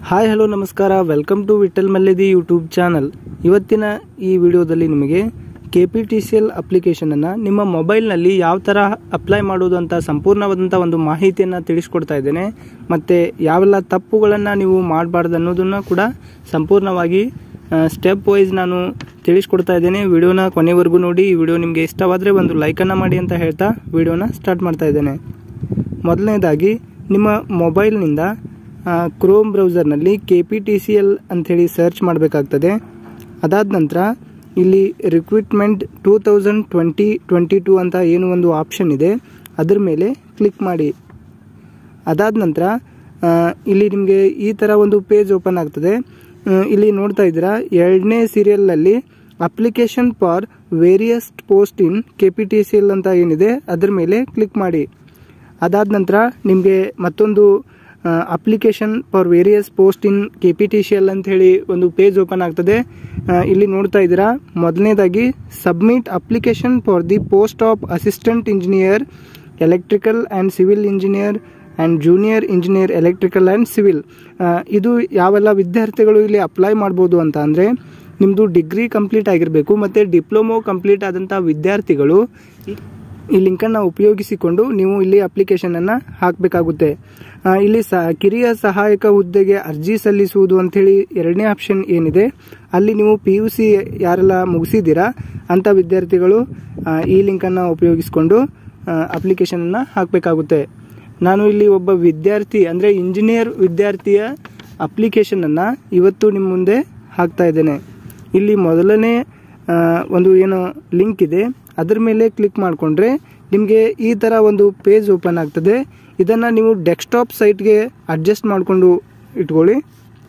hi hello ನಮಸ್ಕಾರ welcome to Vithal Malledi YouTube channel ಇವತ್ತಿನ ಈ ವಿಡಿಯೋದಲ್ಲಿ ನಿಮಗೆ K P T C L ಅಪ್ಲಿಕೇಶನನ್ನು ನಿಮ್ಮ ಮೊಬೈಲ್ನಲ್ಲಿ ಯಾವ ಥರ ಅಪ್ಲೈ ಮಾಡೋದು ಅಂತ ಸಂಪೂರ್ಣವಾದಂಥ ಒಂದು ಮಾಹಿತಿಯನ್ನು ತಿಳಿಸ್ಕೊಡ್ತಾ ಇದ್ದೇನೆ ಮತ್ತು ಯಾವೆಲ್ಲ ತಪ್ಪುಗಳನ್ನು ನೀವು ಮಾಡಬಾರ್ದು ಅನ್ನೋದನ್ನು ಕೂಡ ಸಂಪೂರ್ಣವಾಗಿ ಸ್ಟೆಪ್ ವೈಸ್ ನಾನು ತಿಳಿಸ್ಕೊಡ್ತಾ ಇದ್ದೇನೆ ವಿಡಿಯೋನ ಕೊನೆವರೆಗೂ ನೋಡಿ ಈ ವಿಡಿಯೋ ನಿಮಗೆ ಇಷ್ಟವಾದರೆ ಒಂದು ಲೈಕನ್ನು ಮಾಡಿ ಅಂತ ಹೇಳ್ತಾ ವಿಡಿಯೋನ ಸ್ಟಾರ್ಟ್ ಮಾಡ್ತಾ ಇದ್ದೇನೆ ಮೊದಲನೇದಾಗಿ ನಿಮ್ಮ ಮೊಬೈಲ್ನಿಂದ ಕ್ರೋಮ್ ಬ್ರೌಸರ್ನಲ್ಲಿ K P T C L ಅಂಥೇಳಿ ಸರ್ಚ್ ಮಾಡಬೇಕಾಗ್ತದೆ ಅದಾದ ನಂತರ ಇಲ್ಲಿ recruitment two thousand twenty twenty two ಅಂತ ಏನು ಒಂದು ಆಪ್ಷನ್ ಇದೆ ಅದ್ರ ಮೇಲೆ ಕ್ಲಿಕ್ ಮಾಡಿ ಅದಾದ ನಂತರ ಆ, ಇಲ್ಲಿ ನಿಮಗೆ ಈ ಥರ ಒಂದು ಪೇಜ್ ಓಪನ್ ಆಗ್ತದೆ ಆ, ಇಲ್ಲಿ ನೋಡ್ತಾ ಇದ್ದೀರಾ ಎರಡನೇ ಸೀರಿಯಲ್ನಲ್ಲಿ application for various post in K P T C L ಅಂತ ಏನಿದೆ ಅದ್ರ ಮೇಲೆ ಕ್ಲಿಕ್ ಮಾಡಿ ಅದಾದ ನಂತರ ನಿಮಗೆ ಮತ್ತೊಂದು application for various post in K P T C L ಅಂತ ಹೇಳಿ ಒಂದು ಪೇಜ್ ಓಪನ್ ಆಗ್ತದೆ ಆ, ಇಲ್ಲಿ ನೋಡ್ತಾ ಇದ್ದೀರಾ ಮೊದಲನೇದಾಗಿ submit application for the post of assistant engineer electrical and civil engineer and junior engineer electrical and civil ಇದು ಯಾವೆಲ್ಲ ವಿದ್ಯಾರ್ಥಿಗಳು ಇಲ್ಲಿ ಅಪ್ಲೈ ಮಾಡ್ಬೋದು ಅಂತ ಅಂದರೆ ನಿಮ್ಮದು ಡಿಗ್ರಿ ಕಂಪ್ಲೀಟ್ ಆಗಿರಬೇಕು ಮತ್ತು ಡಿಪ್ಲೊಮೊ ಕಂಪ್ಲೀಟ್ ಆದಂಥ ವಿದ್ಯಾರ್ಥಿಗಳು ಈ- ಈ ಲಿಂಕನ್ನು ಉಪಯೋಗಿಸಿಕೊಂಡು ನೀವು ಇಲ್ಲಿ ಅಪ್ಲಿಕೇಶನನ್ನು ಹಾಕಬೇಕಾಗುತ್ತೆ ಆ, ಇಲ್ಲಿ ಸ ಕಿರಿಯ ಸಹಾಯಕ ಹುದ್ದೆಗೆ ಅರ್ಜಿ ಸಲ್ಲಿಸುವುದು ಅಂಥೇಳಿ ಎರಡನೇ ಆಪ್ಷನ್ ಏನಿದೆ ಅಲ್ಲಿ ನೀವು ಪಿ ಯು ಸಿ ಯಾರೆಲ್ಲ ಮುಗಿಸಿದ್ದೀರಾ ಅಂಥ ವಿದ್ಯಾರ್ಥಿಗಳು ಆ, ಈ ಲಿಂಕನ್ನು ಉಪಯೋಗಿಸಿಕೊಂಡು ಅಪ್ಲಿಕೇಶನನ್ನು ಹಾಕಬೇಕಾಗುತ್ತೆ ನಾನು ಇಲ್ಲಿ ಒಬ್ಬ ವಿದ್ಯಾರ್ಥಿ ಅಂದರೆ ಇಂಜಿನಿಯರ್ ವಿದ್ಯಾರ್ಥಿಯ ಅಪ್ಲಿಕೇಶನನ್ನು ಇವತ್ತು ನಿಮ್ಮ ಮುಂದೆ ಹಾಕ್ತಾ ಇದ್ದೇನೆ ಇಲ್ಲಿ ಮೊದಲನೇ ಆ, ಒಂದು ಏನು ಲಿಂಕ್ ಇದೆ ಅದ್ರ ಮೇಲೆ ಕ್ಲಿಕ್ ಮಾಡಿಕೊಂಡ್ರೆ ನಿಮಗೆ ಈ ಥರ ಒಂದು ಪೇಜ್ ಓಪನ್ ಆಗ್ತದೆ ಇದನ್ನು ನೀವು ಡೆಸ್ಕ್ಟಾಪ್ ಸೈಟ್ಗೆ ಅಡ್ಜಸ್ಟ್ ಮಾಡಿಕೊಂಡು ಇಟ್ಕೊಳ್ಳಿ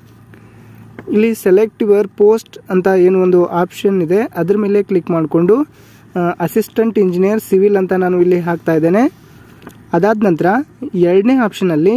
ಇಲ್ಲಿ ಸೆಲೆಕ್ಟ್ ಯುವರ್ ಪೋಸ್ಟ್ ಅಂತ ಏನು ಒಂದು ಆಪ್ಷನ್ ಇದೆ ಅದ್ರ ಮೇಲೆ ಕ್ಲಿಕ್ ಮಾಡಿಕೊಂಡು ಅಸಿಸ್ಟೆಂಟ್ ಇಂಜಿನಿಯರ್ ಸಿವಿಲ್ ಅಂತ ನಾನು ಇಲ್ಲಿ ಹಾಕ್ತಾ ಇದ್ದೇನೆ ಅದಾದ ನಂತರ ಎರಡನೇ ಆಪ್ಷನಲ್ಲಿ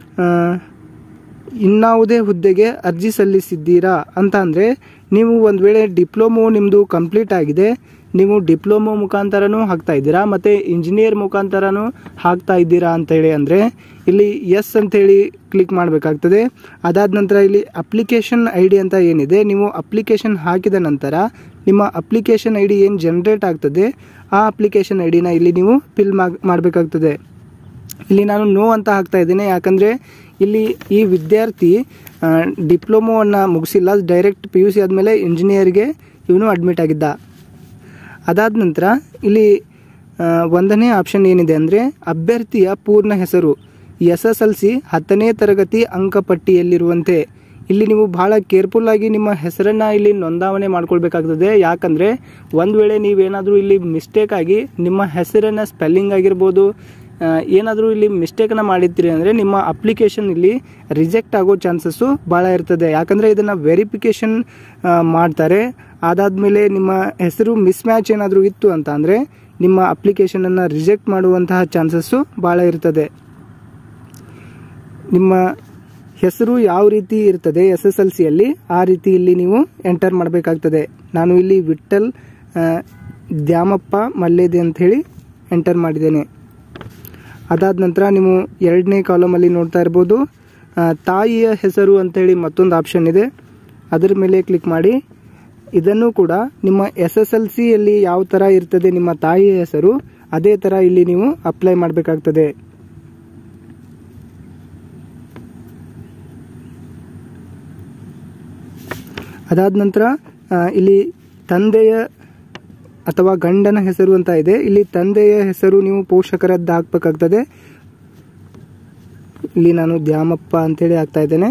ಇನ್ನಾವುದೇ ಹುದ್ದೆಗೆ ಅರ್ಜಿ ಸಲ್ಲಿಸಿದ್ದೀರಾ ಅಂತ ಅಂದರೆ ನೀವು ಒಂದು ವೇಳೆ ಡಿಪ್ಲೊಮೊ ನಿಮ್ಮದು ಕಂಪ್ಲೀಟ್ ಆಗಿದೆ ನೀವು ಡಿಪ್ಲೊಮೊ ಮುಖಾಂತರನೂ ಹಾಕ್ತಾ ಇದ್ದೀರಾ ಮತ್ತು ಇಂಜಿನಿಯರ್ ಮುಖಾಂತರನೂ ಹಾಕ್ತಾ ಇದ್ದೀರಾ ಅಂತೇಳಿ ಅಂದರೆ ಇಲ್ಲಿ ಎಸ್ ಅಂತೇಳಿ ಕ್ಲಿಕ್ ಮಾಡಬೇಕಾಗ್ತದೆ ಅದಾದ ನಂತರ ಇಲ್ಲಿ ಅಪ್ಲಿಕೇಶನ್ ಐ ಡಿ ಅಂತ ಏನಿದೆ ನೀವು ಅಪ್ಲಿಕೇಶನ್ ಹಾಕಿದ ನಂತರ ನಿಮ್ಮ ಅಪ್ಲಿಕೇಶನ್ ಐ ಡಿ ಏನು ಜನ್ರೇಟ್ ಆಗ್ತದೆ ಆ ಅಪ್ಲಿಕೇಶನ್ ಐ ಡಿನ ಇಲ್ಲಿ ನೀವು ಫಿಲ್ ಮಾಡಬೇಕಾಗ್ತದೆ ಇಲ್ಲಿ ನಾನು ನೋ ಅಂತ ಹಾಕ್ತಾ ಇದ್ದೇನೆ ಯಾಕಂದರೆ ಇಲ್ಲಿ ಈ ವಿದ್ಯಾರ್ಥಿ ಡಿಪ್ಲೊಮೋವನ್ನು ಮುಗಿಸಿಲ್ಲ ಡೈರೆಕ್ಟ್ ಪಿ ಯು ಸಿ ಆದಮೇಲೆ ಇಂಜಿನಿಯರ್ಗೆ ಇವನು ಅಡ್ಮಿಟ್ ಆಗಿದ್ದ ಅದಾದ ನಂತರ ಇಲ್ಲಿ ಆ, ಒಂದನೇ ಆಪ್ಷನ್ ಏನಿದೆ ಅಂದರೆ ಅಭ್ಯರ್ಥಿಯ ಪೂರ್ಣ ಹೆಸರು ಎಸ್ ಎಸ್ ಎಲ್ ಸಿ ಹತ್ತನೇ ತರಗತಿ ಅಂಕಪಟ್ಟಿಯಲ್ಲಿರುವಂತೆ ಇಲ್ಲಿ ನೀವು ಬಹಳ ಕೇರ್ಫುಲ್ ಆಗಿ ನಿಮ್ಮ ಹೆಸರನ್ನು ಇಲ್ಲಿ ನೋಂದಾವಣೆ ಮಾಡ್ಕೊಳ್ಬೇಕಾಗ್ತದೆ ಯಾಕಂದರೆ ಒಂದು ವೇಳೆ ನೀವೇನಾದರೂ ಇಲ್ಲಿ ಮಿಸ್ಟೇಕ್ ಆಗಿ ನಿಮ್ಮ ಹೆಸರನ್ನು ಸ್ಪೆಲ್ಲಿಂಗ್ ಆಗಿರ್ಬೋದು ಏನಾದರೂ ಇಲ್ಲಿ ಮಿಸ್ಟೇಕನ್ನು ಮಾಡಿರ್ತೀರಿ ಅಂದರೆ ನಿಮ್ಮ ಅಪ್ಲಿಕೇಶನ್ ಇಲ್ಲಿ ರಿಜೆಕ್ಟ್ ಆಗೋ ಚಾನ್ಸಸ್ಸು ಭಾಳ ಇರ್ತದೆ ಯಾಕಂದರೆ ಇದನ್ನು ವೆರಿಫಿಕೇಷನ್ ಮಾಡ್ತಾರೆ ಅದಾದಮೇಲೆ ನಿಮ್ಮ ಹೆಸರು ಮಿಸ್ ಮ್ಯಾಚ್ ಏನಾದರೂ ಇತ್ತು ಅಂತ ಅಂದರೆ ನಿಮ್ಮ ಅಪ್ಲಿಕೇಶನನ್ನು ರಿಜೆಕ್ಟ್ ಮಾಡುವಂತಹ ಚಾನ್ಸಸ್ಸು ಭಾಳ ಇರ್ತದೆ ನಿಮ್ಮ ಹೆಸರು ಯಾವ ರೀತಿ ಇರ್ತದೆ ಎಸ್ ಎಸ್ ಎಲ್ ಸಿಯಲ್ಲಿ ಆ ರೀತಿ ಇಲ್ಲಿ ನೀವು ಎಂಟರ್ ಮಾಡಬೇಕಾಗ್ತದೆ ನಾನು ಇಲ್ಲಿ ವಿಠಲ್ ಆ, ದ್ಯಾಮಪ್ಪ ಮಲ್ಲೇದೆ ಅಂಥೇಳಿ ಎಂಟರ್ ಮಾಡಿದ್ದೇನೆ ಅದಾದ ನಂತರ ನೀವು ಎರಡನೇ ಕಾಲಮಲ್ಲಿ ನೋಡ್ತಾ ಇರ್ಬೋದು ಆ, ತಾಯಿಯ ಹೆಸರು ಅಂತೇಳಿ ಮತ್ತೊಂದು ಆಪ್ಷನ್ ಇದೆ ಅದರ ಮೇಲೆ ಕ್ಲಿಕ್ ಮಾಡಿ ಇದನ್ನು ಕೂಡ ನಿಮ್ಮ ಎಸ್ ಎಸ್ ಎಲ್ ಸಿಯಲ್ಲಿ ಯಾವ ಥರ ಇರ್ತದೆ ನಿಮ್ಮ ತಾಯಿಯ ಹೆಸರು ಅದೇ ಥರ ಇಲ್ಲಿ ನೀವು ಅಪ್ಲೈ ಮಾಡಬೇಕಾಗ್ತದೆ ಅದಾದ ನಂತರ ಆ, ಇಲ್ಲಿ ತಂದೆಯ ಅಥವಾ ಗಂಡನ ಹೆಸರು ಅಂತ ಇದೆ ಇಲ್ಲಿ ತಂದೆಯ ಹೆಸರು ನೀವು ಪೋಷಕರದ್ದು ಹಾಕ್ಬೇಕಾಗ್ತದೆ ಇಲ್ಲಿ ನಾನು ದ್ಯಾಮಪ್ಪ ಅಂತೇಳಿ ಹಾಕ್ತಾ ಇದ್ದೇನೆ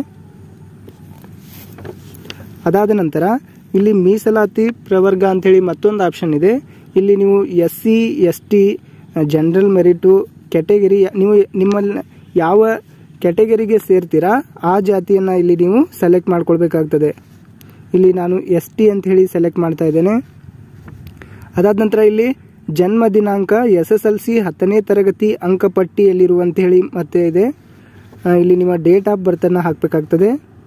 ಅದಾದ ನಂತರ ಇಲ್ಲಿ ಮೀಸಲಾತಿ ಪ್ರವರ್ಗ ಅಂತೇಳಿ ಮತ್ತೊಂದು ಆಪ್ಷನ್ ಇದೆ ಇಲ್ಲಿ ನೀವು S C S T general merit category ನೀವು ನಿಮ್ಮಲ್ಲಿ ಯಾವ ಕೆಟಗರಿಗೆ ಸೇರ್ತೀರಾ ಆ ಜಾತಿಯನ್ನು ಇಲ್ಲಿ ನೀವು ಸೆಲೆಕ್ಟ್ ಮಾಡ್ಕೊಳ್ಬೇಕಾಗ್ತದೆ ಇಲ್ಲಿ ನಾನು ಎಸ್ ಟಿ ಅಂತ ಹೇಳಿ ಸೆಲೆಕ್ಟ್ ಮಾಡ್ತಾ ಇದ್ದೇನೆ ಅದಾದ ನಂತರ ಇಲ್ಲಿ ಜನ್ಮ ದಿನಾಂಕ ಎಸ್ ಎಸ್ ಎಲ್ ಸಿ ಹತ್ತನೇ ತರಗತಿ ಅಂಕಪಟ್ಟಿಯಲ್ಲಿರುವಂತ ಹೇಳಿ ಮತ್ತೆ ಇದೆ ಆ, ಇಲ್ಲಿ ನಿಮ್ಮ ಡೇಟ್ ಆಫ್ ಬರ್ತನ್ನು ಹಾಕಬೇಕಾಗ್ತದೆ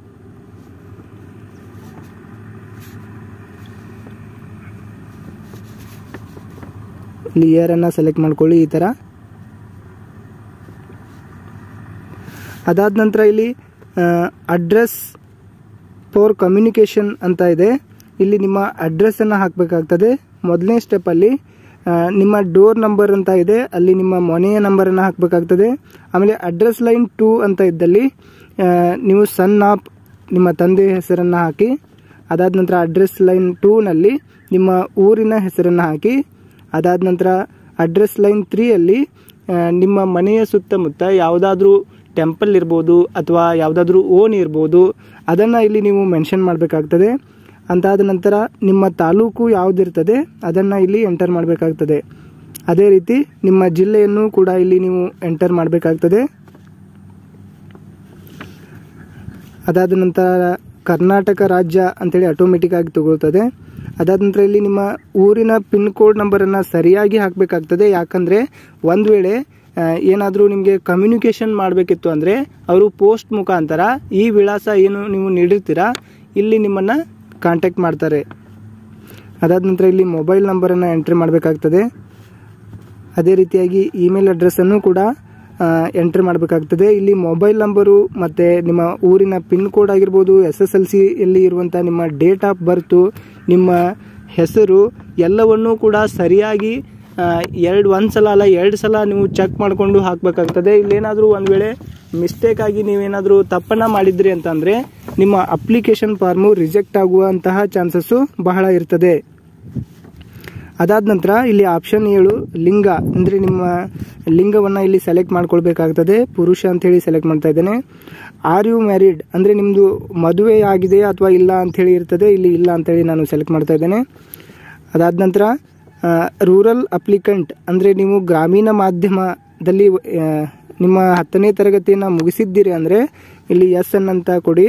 ಇಲ್ಲಿ ಇಯರನ್ನು ಸೆಲೆಕ್ಟ್ ಮಾಡ್ಕೊಳ್ಳಿ ಈ ಥರ ಅದಾದ ನಂತರ ಇಲ್ಲಿ ಅಡ್ರೆಸ್ ಫಾರ್ ಕಮ್ಯುನಿಕೇಷನ್ ಅಂತ ಇದೆ ಇಲ್ಲಿ ನಿಮ್ಮ ಅಡ್ರೆಸ್ಸನ್ನು ಹಾಕಬೇಕಾಗ್ತದೆ ಮೊದಲನೇ ಸ್ಟೆಪ್ಪಲ್ಲಿ ನಿಮ್ಮ ಡೋರ್ ನಂಬರ್ ಅಂತ ಇದೆ ಅಲ್ಲಿ ನಿಮ್ಮ ಮನೆಯ ನಂಬರನ್ನು ಹಾಕಬೇಕಾಗ್ತದೆ ಆಮೇಲೆ ಅಡ್ರೆಸ್ ಲೈನ್ ಟೂ ಅಂತ ಇದ್ದಲ್ಲಿ ಆ, ನೀವು ಸನ್ ಆಫ್ ನಿಮ್ಮ ತಂದೆಯ ಹೆಸರನ್ನು ಹಾಕಿ ಅದಾದ ನಂತರ ಅಡ್ರೆಸ್ ಲೈನ್ ಟೂನಲ್ಲಿ ನಿಮ್ಮ ಊರಿನ ಹೆಸರನ್ನು ಹಾಕಿ ಅದಾದ ನಂತರ ಅಡ್ರೆಸ್ ಲೈನ್ ತ್ರೀಯಲ್ಲಿ ನಿಮ್ಮ ಮನೆಯ ಸುತ್ತಮುತ್ತ ಯಾವುದಾದ್ರೂ ಟೆಂಪಲ್ ಇರ್ಬೋದು ಅಥವಾ ಯಾವುದಾದ್ರೂ ಓನ್ ಇರ್ಬೋದು ಅದನ್ನು ಇಲ್ಲಿ ನೀವು ಮೆನ್ಷನ್ ಮಾಡಬೇಕಾಗ್ತದೆ ಅಂತಾದ ನಂತರ ನಿಮ್ಮ ತಾಲೂಕು ಯಾವುದಿರ್ತದೆ ಅದನ್ನು ಇಲ್ಲಿ ಎಂಟರ್ ಮಾಡಬೇಕಾಗ್ತದೆ ಅದೇ ರೀತಿ ನಿಮ್ಮ ಜಿಲ್ಲೆಯನ್ನು ಕೂಡ ಇಲ್ಲಿ ನೀವು ಎಂಟರ್ ಮಾಡಬೇಕಾಗ್ತದೆ ಅದಾದ ನಂತರ ಕರ್ನಾಟಕ ರಾಜ್ಯ ಅಂತೇಳಿ ಆಟೋಮೆಟಿಕ್ ಆಗಿ ತಗೊಳ್ತದೆ ಅದಾದ ನಂತರ ಇಲ್ಲಿ ನಿಮ್ಮ ಊರಿನ ಪಿನ್ ಕೋಡ್ ನಂಬರನ್ನು ಸರಿಯಾಗಿ ಹಾಕಬೇಕಾಗ್ತದೆ ಯಾಕಂದರೆ ಒಂದು ವೇಳೆ ಏನಾದರೂ ನಿಮಗೆ ಕಮ್ಯುನಿಕೇಷನ್ ಮಾಡಬೇಕಿತ್ತು ಅಂದರೆ ಅವರು ಪೋಸ್ಟ್ ಮುಖಾಂತರ ಈ ವಿಳಾಸ ಏನು ನೀವು ನೀಡಿರ್ತೀರಾ ಇಲ್ಲಿ ನಿಮ್ಮನ್ನು ಕಾಂಟ್ಯಾಕ್ಟ್ ಮಾಡ್ತಾರೆ ಅದಾದ ನಂತರ ಇಲ್ಲಿ ಮೊಬೈಲ್ ನಂಬರನ್ನು ಎಂಟ್ರಿ ಮಾಡಬೇಕಾಗ್ತದೆ ಅದೇ ರೀತಿಯಾಗಿ ಇಮೇಲ್ ಅಡ್ರೆಸ್ಸನ್ನು ಕೂಡ ಎಂಟ್ರಿ ಮಾಡಬೇಕಾಗ್ತದೆ ಇಲ್ಲಿ ಮೊಬೈಲ್ ನಂಬರು ಮತ್ತು ನಿಮ್ಮ ಊರಿನ ಪಿನ್ ಕೋಡ್ ಆಗಿರ್ಬೋದು ಎಸ್ ಎಸ್ ಎಲ್ ಸಿಯಲ್ಲಿ ಇರುವಂಥ ನಿಮ್ಮ ಡೇಟ್ ಆಫ್ ಬರ್ತು ನಿಮ್ಮ ಹೆಸರು ಎಲ್ಲವನ್ನೂ ಕೂಡ ಸರಿಯಾಗಿ ಎರಡು ಒಂದು ಸಲ ಅಲ್ಲ ಎರಡು ಸಲ ನೀವು ಚೆಕ್ ಮಾಡಿಕೊಂಡು ಹಾಕಬೇಕಾಗ್ತದೆ ಇಲ್ಲೇನಾದರೂ ಒಂದು ವೇಳೆ ಮಿಸ್ಟೇಕ್ ಆಗಿ ನೀವೇನಾದರೂ ತಪ್ಪನ್ನು ಮಾಡಿದ್ರಿ ಅಂತಂದರೆ ನಿಮ್ಮ ಅಪ್ಲಿಕೇಶನ್ ಫಾರ್ಮು ರಿಜೆಕ್ಟ್ ಆಗುವಂತಹ ಚಾನ್ಸಸ್ಸು ಬಹಳ ಇರ್ತದೆ ಅದಾದ ನಂತರ ಇಲ್ಲಿ ಆಪ್ಷನ್ ಏಳು ಲಿಂಗ ಅಂದರೆ ನಿಮ್ಮ ಲಿಂಗವನ್ನು ಇಲ್ಲಿ ಸೆಲೆಕ್ಟ್ ಮಾಡ್ಕೊಳ್ಬೇಕಾಗ್ತದೆ ಪುರುಷ ಅಂತೇಳಿ ಸೆಲೆಕ್ಟ್ ಮಾಡ್ತಾ ಇದ್ದೇನೆ ಆರ್ ಯು ಮ್ಯಾರಿಡ್ ಅಂದರೆ ನಿಮ್ಮದು ಮದುವೆ ಆಗಿದೆಯಾ ಅಥವಾ ಇಲ್ಲ ಅಂಥೇಳಿ ಇರ್ತದೆ ಇಲ್ಲಿ ಇಲ್ಲ ಅಂತೇಳಿ ನಾನು ಸೆಲೆಕ್ಟ್ ಮಾಡ್ತಾ ಇದ್ದೇನೆ ಅದಾದ ನಂತರ ರೂರಲ್ ಅಪ್ಲಿಕೆಂಟ್ ಅಂದರೆ ನೀವು ಗ್ರಾಮೀಣ ಮಾಧ್ಯಮದಲ್ಲಿ ಆ, ನಿಮ್ಮ ಹತ್ತನೇ ತರಗತಿಯನ್ನು ಮುಗಿಸಿದ್ದೀರಿ ಅಂದರೆ ಇಲ್ಲಿ ಎಸ್ ಅನ್ ಅಂತ ಕೊಡಿ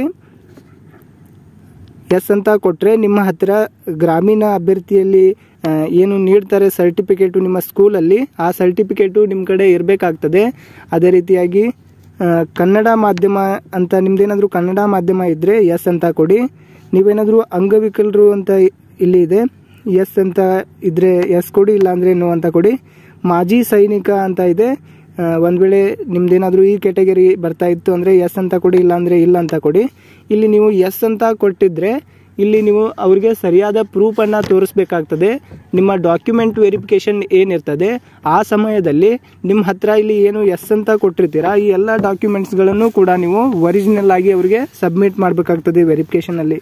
ಎಸ್ ಅಂತ ಕೊಟ್ಟರೆ ನಿಮ್ಮ ಹತ್ತಿರ ಗ್ರಾಮೀಣ ಅಭ್ಯರ್ಥಿಯಲ್ಲಿ ಆ, ಏನು ನೀಡ್ತಾರೆ ಸರ್ಟಿಫಿಕೇಟು ನಿಮ್ಮ ಸ್ಕೂಲಲ್ಲಿ ಆ ಸರ್ಟಿಫಿಕೇಟು ನಿಮ್ಮ ಕಡೆ ಇರಬೇಕಾಗ್ತದೆ ಅದೇ ರೀತಿಯಾಗಿ ಆ, ಕನ್ನಡ ಮಾಧ್ಯಮ ಅಂತ ನಿಮ್ದೇನಾದರೂ ಕನ್ನಡ ಮಾಧ್ಯಮ ಇದ್ದರೆ ಎಸ್ ಅಂತ ಕೊಡಿ ನೀವೇನಾದರೂ ಅಂಗವಿಕಲರು ಅಂತ ಇಲ್ಲಿ ಇದೆ ಎಸ್ ಅಂತ ಇದ್ರೆ ಎಸ್ ಕೊಡಿ ಇಲ್ಲಾಂದರೆ ನೋ ಅಂತ ಕೊಡಿ ಮಾಜಿ ಸೈನಿಕ ಅಂತ ಇದೆ ಒಂದು ವೇಳೆ ನಿಮ್ದೇನಾದರೂ ಈ ಕ್ಯಾಟಗರಿ ಬರ್ತಾ ಇತ್ತು ಅಂದರೆ ಎಸ್ ಅಂತ ಕೊಡಿ ಇಲ್ಲಾಂದರೆ ಇಲ್ಲ ಅಂತ ಕೊಡಿ ಇಲ್ಲಿ ನೀವು ಎಸ್ ಅಂತ ಕೊಟ್ಟಿದ್ರೆ ಇಲ್ಲಿ ನೀವು ಅವ್ರಿಗೆ ಸರಿಯಾದ ಪ್ರೂಫನ್ನು ತೋರಿಸ್ಬೇಕಾಗ್ತದೆ ನಿಮ್ಮ ಡಾಕ್ಯುಮೆಂಟ್ ವೆರಿಫಿಕೇಷನ್ ಏನಿರ್ತದೆ ಆ ಸಮಯದಲ್ಲಿ ನಿಮ್ಮ ಹತ್ರ ಇಲ್ಲಿ ಏನು ಎಸ್ ಅಂತ ಕೊಟ್ಟಿರ್ತೀರಾ ಈ ಎಲ್ಲ ಡಾಕ್ಯುಮೆಂಟ್ಸ್ಗಳನ್ನು ಕೂಡ ನೀವು ಒರಿಜಿನಲ್ ಆಗಿ ಅವರಿಗೆ ಸಬ್ಮಿಟ್ ಮಾಡಬೇಕಾಗ್ತದೆ ವೆರಿಫಿಕೇಷನಲ್ಲಿ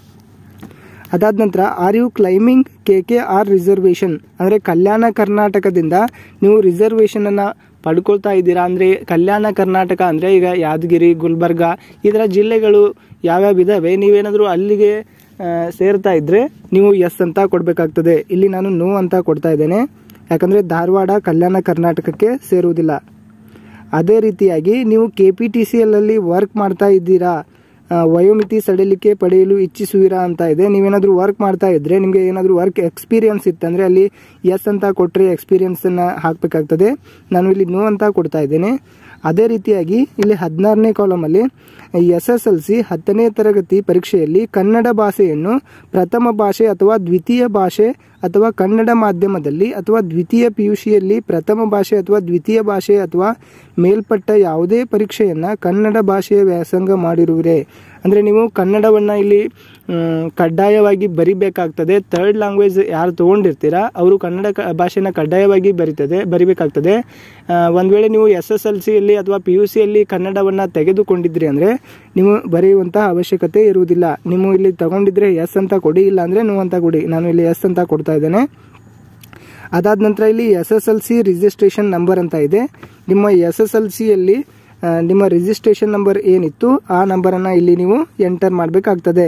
ಅದಾದ ನಂತರ are you claiming K K R reservation ಅಂದರೆ ಕಲ್ಯಾಣ ಕರ್ನಾಟಕದಿಂದ ನೀವು ರಿಸರ್ವೇಷನನ್ನು ಪಡ್ಕೊಳ್ತಾ ಇದ್ದೀರಾ ಅಂದರೆ ಕಲ್ಯಾಣ ಕರ್ನಾಟಕ ಅಂದರೆ ಈಗ ಯಾದಗಿರಿ ಗುಲ್ಬರ್ಗ ಇದರ ಜಿಲ್ಲೆಗಳು ಯಾವ್ಯಾವ ಇದ್ದಾವೆ ನೀವೇನಾದರೂ ಅಲ್ಲಿಗೆ ಆ, ಸೇರ್ತಾ ಇದ್ದರೆ ನೀವು ಎಸ್ ಅಂತ ಕೊಡಬೇಕಾಗ್ತದೆ ಇಲ್ಲಿ ನಾನು ನೋ ಅಂತ ಕೊಡ್ತಾ ಇದ್ದೇನೆ ಯಾಕಂದರೆ ಧಾರವಾಡ ಕಲ್ಯಾಣ ಕರ್ನಾಟಕಕ್ಕೆ ಸೇರುವುದಿಲ್ಲ ಅದೇ ರೀತಿಯಾಗಿ ನೀವು ಕೆ ಪಿ ಟಿ ಸಿ ಎಲ್ಲಲ್ಲಿ ವರ್ಕ್ ಮಾಡ್ತಾ ಇದ್ದೀರಾ ಆ, ವಯೋಮಿತಿ ಸಡಿಲಿಕೆ ಪಡೆಯಲು ಇಚ್ಛಿಸುವಿರಾ ಅಂತ ಇದೆ ನೀವೇನಾದರೂ ವರ್ಕ್ ಮಾಡ್ತಾ ಇದ್ರೆ ನಿಮಗೆ ಏನಾದರೂ ವರ್ಕ್ ಎಕ್ಸ್ಪೀರಿಯನ್ಸ್ ಇತ್ತಂದರೆ ಅಲ್ಲಿ ಎಸ್ ಅಂತ ಕೊಟ್ಟರೆ ಎಕ್ಸ್ಪೀರಿಯನ್ಸನ್ನು ಹಾಕಬೇಕಾಗ್ತದೆ ನಾನು ಇಲ್ಲಿ ನೋ ಅಂತ ಕೊಡ್ತಾ ಇದ್ದೇನೆ ಅದೇ ರೀತಿಯಾಗಿ ಇಲ್ಲಿ ಹದಿನಾರನೇ ಕಾಲಮಲ್ಲಿ ಎಸ್ ಎಸ್ ಎಲ್ ಸಿ ಹತ್ತನೇ ತರಗತಿ ಪರೀಕ್ಷೆಯಲ್ಲಿ ಕನ್ನಡ ಭಾಷೆಯನ್ನು ಪ್ರಥಮ ಭಾಷೆ ಅಥವಾ ದ್ವಿತೀಯ ಭಾಷೆ ಅಥವಾ ಕನ್ನಡ ಮಾಧ್ಯಮದಲ್ಲಿ ಅಥವಾ ದ್ವಿತೀಯ ಪಿ ಯು ಸಿಯಲ್ಲಿ ಪ್ರಥಮ ಭಾಷೆ ಅಥವಾ ದ್ವಿತೀಯ ಭಾಷೆ ಅಥವಾ ಮೇಲ್ಪಟ್ಟ ಯಾವುದೇ ಪರೀಕ್ಷೆಯನ್ನು ಕನ್ನಡ ಭಾಷೆಯ ವ್ಯಾಸಂಗ ಮಾಡಿರುವಿರೆ ಅಂದರೆ ನೀವು ಕನ್ನಡವನ್ನು ಇಲ್ಲಿ ಮ್, ಕಡ್ಡಾಯವಾಗಿ ಬರಿಬೇಕಾಗ್ತದೆ ಥರ್ಡ್ ಲ್ಯಾಂಗ್ವೇಜ್ ಯಾರು ತೊಗೊಂಡಿರ್ತೀರಾ ಅವರು ಕನ್ನಡ ಕ ಭಾಷೆನ ಕಡ್ಡಾಯವಾಗಿ ಬರಿತದೆ ಬರಿಬೇಕಾಗ್ತದೆ ಒಂದು ವೇಳೆ ನೀವು ಎಸ್ ಎಸ್ ಎಲ್ ಸಿಯಲ್ಲಿ ಅಥವಾ ಪಿ ಯು ಸಿಯಲ್ಲಿ ಕನ್ನಡವನ್ನು ತೆಗೆದುಕೊಂಡಿದ್ರಿ ಅಂದರೆ ನೀವು ಬರೆಯುವಂಥ ಅವಶ್ಯಕತೆ ಇರುವುದಿಲ್ಲ ನೀವು ಇಲ್ಲಿ ತಗೊಂಡಿದ್ರೆ ಎಸ್ ಅಂತ ಕೊಡಿ ಇಲ್ಲ ಅಂದರೆ ನೋ ಅಂತ ಕೊಡಿ ನಾನು ಇಲ್ಲಿ ಎಸ್ ಅಂತ ಕೊಡ್ತಾ ಇದ್ದೇನೆ ಅದಾದ ನಂತರ ಇಲ್ಲಿ S S L C registration number ಅಂತ ಇದೆ ನಿಮ್ಮ ಎಸ್ ಎಸ್ ಎಲ್ ಸಿಯಲ್ಲಿ ನಿಮ್ಮ ರಿಜಿಸ್ಟ್ರೇಷನ್ ನಂಬರ್ ಏನಿತ್ತು ಆ ನಂಬರನ್ನು ಇಲ್ಲಿ ನೀವು ಎಂಟರ್ ಮಾಡಬೇಕಾಗ್ತದೆ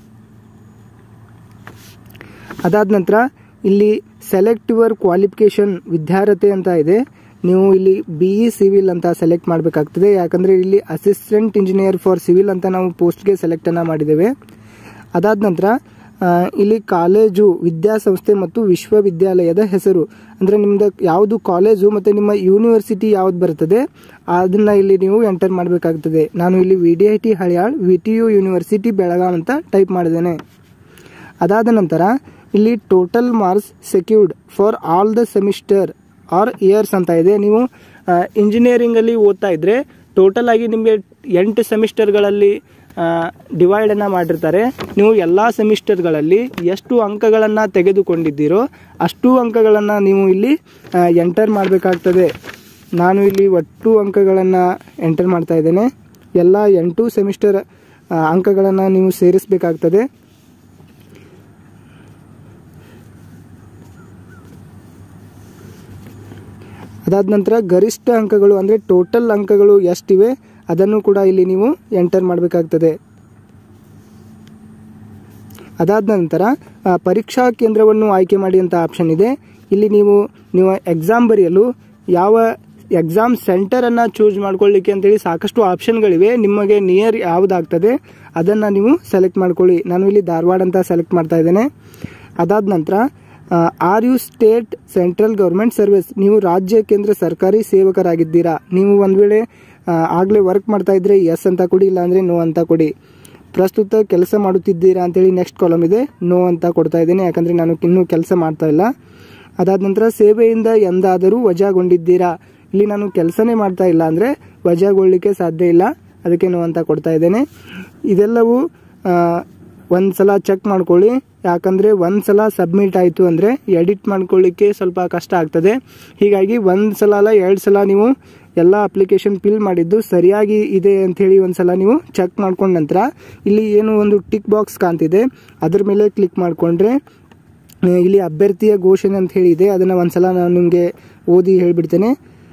ಅದಾದ ನಂತರ ಇಲ್ಲಿ ಸೆಲೆಕ್ಟ್ ಯುವರ್ ಕ್ವಾಲಿಫಿಕೇಷನ್ ವಿದ್ಯಾರ್ಹತೆ ಅಂತ ಇದೆ ನೀವು ಇಲ್ಲಿ ಬಿ ಇ ಸಿವಿಲ್ ಅಂತ ಸೆಲೆಕ್ಟ್ ಮಾಡಬೇಕಾಗ್ತದೆ ಯಾಕಂದರೆ ಇಲ್ಲಿ ಅಸಿಸ್ಟೆಂಟ್ ಇಂಜಿನಿಯರ್ ಫಾರ್ ಸಿವಿಲ್ ಅಂತ ನಾವು ಪೋಸ್ಟ್ಗೆ ಸೆಲೆಕ್ಟನ್ನು ಮಾಡಿದ್ದೇವೆ ಅದಾದ ನಂತರ ಆ, ಇಲ್ಲಿ ಕಾಲೇಜು ವಿದ್ಯಾಸಂಸ್ಥೆ ಮತ್ತು ವಿಶ್ವವಿದ್ಯಾಲಯದ ಹೆಸರು ಅಂದರೆ ನಿಮ್ಮದು ಯಾವುದು ಕಾಲೇಜು ಮತ್ತು ನಿಮ್ಮ ಯೂನಿವರ್ಸಿಟಿ ಯಾವ್ದು ಬರ್ತದೆ ಅದನ್ನು ಇಲ್ಲಿ ನೀವು ಎಂಟರ್ ಮಾಡಬೇಕಾಗ್ತದೆ ನಾನು ಇಲ್ಲಿ V D I T Haliyal V T U university Belgaum ಅಂತ ಟೈಪ್ ಮಾಡಿದ್ದೇನೆ ಅದಾದ ನಂತರ ಇಲ್ಲಿ total marks secured for all the semester or years ಅಂತ ಇದೆ ನೀವು ಇಂಜಿನಿಯರಿಂಗಲ್ಲಿ ಓದ್ತಾ ಇದ್ದರೆ ಟೋಟಲ್ ಆಗಿ ನಿಮಗೆ ಎಂಟು ಸೆಮಿಸ್ಟರ್ಗಳಲ್ಲಿ ಡಿವೈಡನ್ನು ಮಾಡಿರ್ತಾರೆ ನೀವು ಎಲ್ಲ ಸೆಮಿಸ್ಟರ್ಗಳಲ್ಲಿ ಎಷ್ಟು ಅಂಕಗಳನ್ನು ತೆಗೆದುಕೊಂಡಿದ್ದೀರೋ ಅಷ್ಟು ಅಂಕಗಳನ್ನು ನೀವು ಇಲ್ಲಿ ಎಂಟರ್ ಮಾಡಬೇಕಾಗ್ತದೆ ನಾನು ಇಲ್ಲಿ ಒಟ್ಟು ಅಂಕಗಳನ್ನು ಎಂಟರ್ ಮಾಡ್ತಾ ಇದ್ದೇನೆ ಎಲ್ಲ ಎಂಟು ಸೆಮಿಸ್ಟರ್ ಅಂಕಗಳನ್ನು ನೀವು ಸೇರಿಸಬೇಕಾಗ್ತದೆ ಅದಾದ ನಂತರ ಗರಿಷ್ಠ ಅಂಕಗಳು ಅಂದರೆ ಟೋಟಲ್ ಅಂಕಗಳು ಎಷ್ಟಿವೆ ಅದನ್ನು ಕೂಡ ಇಲ್ಲಿ ನೀವು ಎಂಟರ್ ಮಾಡಬೇಕಾಗ್ತದೆ ಅದಾದ ನಂತರ ಆ, ಪರೀಕ್ಷಾ ಕೇಂದ್ರವನ್ನು ಆಯ್ಕೆ ಮಾಡಿ ಅಂತ ಆಪ್ಷನ್ ಇದೆ ಇಲ್ಲಿ ನೀವು ನೀವು ಎಕ್ಸಾಮ್ ಬರೆಯಲು ಯಾವ ಎಕ್ಸಾಮ್ ಸೆಂಟರನ್ನು ಚೂಸ್ ಮಾಡ್ಕೊಳ್ಳಿಕ್ಕೆ ಅಂತೇಳಿ ಸಾಕಷ್ಟು ಆಪ್ಷನ್ಗಳಿವೆ ನಿಮಗೆ ನಿಯರ್ ಯಾವುದಾಗ್ತದೆ ಅದನ್ನು ನೀವು ಸೆಲೆಕ್ಟ್ ಮಾಡ್ಕೊಳ್ಳಿ ನಾನು ಇಲ್ಲಿ ಧಾರವಾಡ ಅಂತ ಸೆಲೆಕ್ಟ್ ಮಾಡ್ತಾ ಇದ್ದೇನೆ ಅದಾದ ನಂತರ are you state central government service ನೀವು ರಾಜ್ಯ ಕೇಂದ್ರ ಸರ್ಕಾರಿ ಸೇವಕರಾಗಿದ್ದೀರಾ ನೀವು ಒಂದು ವೇಳೆ ಆಗಲೇ ವರ್ಕ್ ಮಾಡ್ತಾ ಇದ್ರೆ ಎಸ್ ಅಂತ ಕೊಡಿ ಇಲ್ಲಾಂದರೆ ನೋ ಅಂತ ಕೊಡಿ ಪ್ರಸ್ತುತ ಕೆಲಸ ಮಾಡುತ್ತಿದ್ದೀರಾ ಅಂತೇಳಿ ನೆಕ್ಸ್ಟ್ ಕಾಲಮ್ ಇದೆ ನೋ ಅಂತ ಕೊಡ್ತಾ ಇದ್ದೇನೆ ಯಾಕಂದರೆ ನಾನು ಇನ್ನೂ ಕೆಲಸ ಮಾಡ್ತಾ ಇಲ್ಲ ಅದಾದ ನಂತರ ಸೇವೆಯಿಂದ ಎಂದಾದರೂ ವಜಾಗೊಂಡಿದ್ದೀರಾ ಇಲ್ಲಿ ನಾನು ಕೆಲಸನೇ ಮಾಡ್ತಾ ಇಲ್ಲ ಅಂದರೆ ವಜಾಗೊಳ್ಳಿಕ್ಕೆ ಸಾಧ್ಯ ಇಲ್ಲ ಅದಕ್ಕೆ ನೋ ಅಂತ ಕೊಡ್ತಾ ಇದ್ದೇನೆ ಇದೆಲ್ಲವೂ ಒಂದು ಸಲ ಚೆಕ್ ಮಾಡ್ಕೊಳ್ಳಿ ಯಾಕಂದರೆ ಒಂದು ಸಲ ಸಬ್ಮಿಟ್ ಆಯಿತು ಅಂದರೆ ಎಡಿಟ್ ಮಾಡ್ಕೊಳ್ಳಿಕ್ಕೆ ಸ್ವಲ್ಪ ಕಷ್ಟ ಆಗ್ತದೆ ಹೀಗಾಗಿ ಒಂದು ಸಲ ಅಲ್ಲ ಎರಡು ಸಲ ನೀವು ಎಲ್ಲ ಅಪ್ಲಿಕೇಶನ್ ಫಿಲ್ ಮಾಡಿದ್ದು ಸರಿಯಾಗಿ ಇದೆ ಅಂಥೇಳಿ ಒಂದು ಸಲ ನೀವು ಚೆಕ್ ಮಾಡ್ಕೊಂಡ ನಂತರ ಇಲ್ಲಿ ಏನು ಒಂದು ಟಿಕ್ ಬಾಕ್ಸ್ ಕಾಣ್ತಿದೆ ಅದ್ರ ಮೇಲೆ ಕ್ಲಿಕ್ ಮಾಡಿಕೊಂಡ್ರೆ ಇಲ್ಲಿ ಅಭ್ಯರ್ಥಿಯ ಘೋಷಣೆ ಅಂತ ಹೇಳಿ ಇದೆ ಅದನ್ನು ಒಂದ್ಸಲ ನಾನು ನಿಮಗೆ ಓದಿ ಹೇಳಿಬಿಡ್ತೇನೆ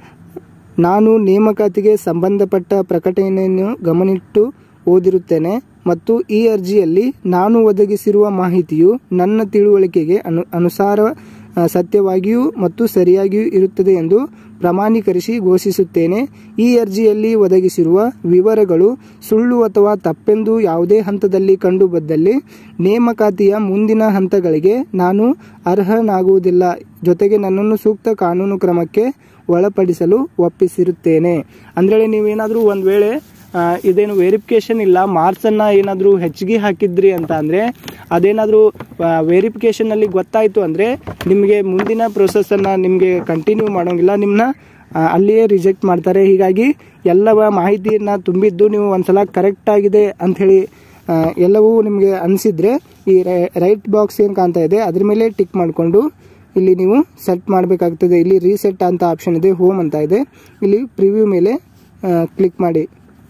ನಾನು ನೇಮಕಾತಿಗೆ ಸಂಬಂಧಪಟ್ಟ ಪ್ರಕಟಣೆಯನ್ನು ಗಮನಿಟ್ಟು ಓದಿರುತ್ತೇನೆ ಮತ್ತು ಈ ಅರ್ಜಿಯಲ್ಲಿ ನಾನು ಒದಗಿಸಿರುವ ಮಾಹಿತಿಯು ನನ್ನ ತಿಳುವಳಿಕೆಗೆ ಅನು ಅನುಸಾರ ಆ, ಸತ್ಯವಾಗಿಯೂ ಮತ್ತು ಸರಿಯಾಗಿಯೂ ಇರುತ್ತದೆ ಎಂದು ಪ್ರಮಾಣೀಕರಿಸಿ ಘೋಷಿಸುತ್ತೇನೆ ಈ ಅರ್ಜಿಯಲ್ಲಿ ಒದಗಿಸಿರುವ ವಿವರಗಳು ಸುಳ್ಳು ಅಥವಾ ತಪ್ಪೆಂದು ಯಾವುದೇ ಹಂತದಲ್ಲಿ ಕಂಡುಬದ್ದಲ್ಲಿ ನೇಮಕಾತಿಯ ಮುಂದಿನ ಹಂತಗಳಿಗೆ ನಾನು ಅರ್ಹನಾಗುವುದಿಲ್ಲ ಜೊತೆಗೆ ನನ್ನನ್ನು ಸೂಕ್ತ ಕಾನೂನು ಕ್ರಮಕ್ಕೆ ಒಳಪಡಿಸಲು ಒಪ್ಪಿಸಿರುತ್ತೇನೆ ಅಂದರೆ ನೀವೇನಾದರೂ ಒಂದು ವೇಳೆ ಆ, ಇದೇನು ವೆರಿಫಿಕೇಶನ್ ಇಲ್ಲ ಮಾರ್ಕ್ಸನ್ನು ಏನಾದರೂ ಹೆಚ್ಚಿಗೆ ಹಾಕಿದ್ರಿ ಅಂತ ಅಂದರೆ ಅದೇನಾದರೂ ವೆರಿಫಿಕೇಷನಲ್ಲಿ ಗೊತ್ತಾಯಿತು ಅಂದರೆ ನಿಮಗೆ ಮುಂದಿನ ಪ್ರೊಸೆಸನ್ನು ನಿಮಗೆ ಕಂಟಿನ್ಯೂ ಮಾಡೋಂಗಿಲ್ಲ ನಿಮ್ಮನ್ನ ಆ, ಅಲ್ಲಿಯೇ ರಿಜೆಕ್ಟ್ ಮಾಡ್ತಾರೆ ಹೀಗಾಗಿ ಎಲ್ಲವ ಮಾಹಿತಿಯನ್ನು ತುಂಬಿದ್ದು ನೀವು ಒಂದ್ಸಲ ಕರೆಕ್ಟ್ ಆಗಿದೆ ಅಂಥೇಳಿ ಆ, ಎಲ್ಲವೂ ನಿಮಗೆ ಅನಿಸಿದರೆ ಈ ರೈಟ್ ಬಾಕ್ಸ್ ಏನು ಕಾಣ್ತಾ ಇದೆ ಅದ್ರ ಮೇಲೆ ಟಿಕ್ ಮಾಡಿಕೊಂಡು ಇಲ್ಲಿ ನೀವು ಸೆಟ್ ಮಾಡಬೇಕಾಗ್ತದೆ ಇಲ್ಲಿ ರೀಸೆಟ್ ಅಂತ ಆಪ್ಷನ್ ಇದೆ ಹೋಮ್ ಅಂತ ಇದೆ ಇಲ್ಲಿ ಪ್ರಿವ್ಯೂ ಮೇಲೆ ಕ್ಲಿಕ್ ಮಾಡಿ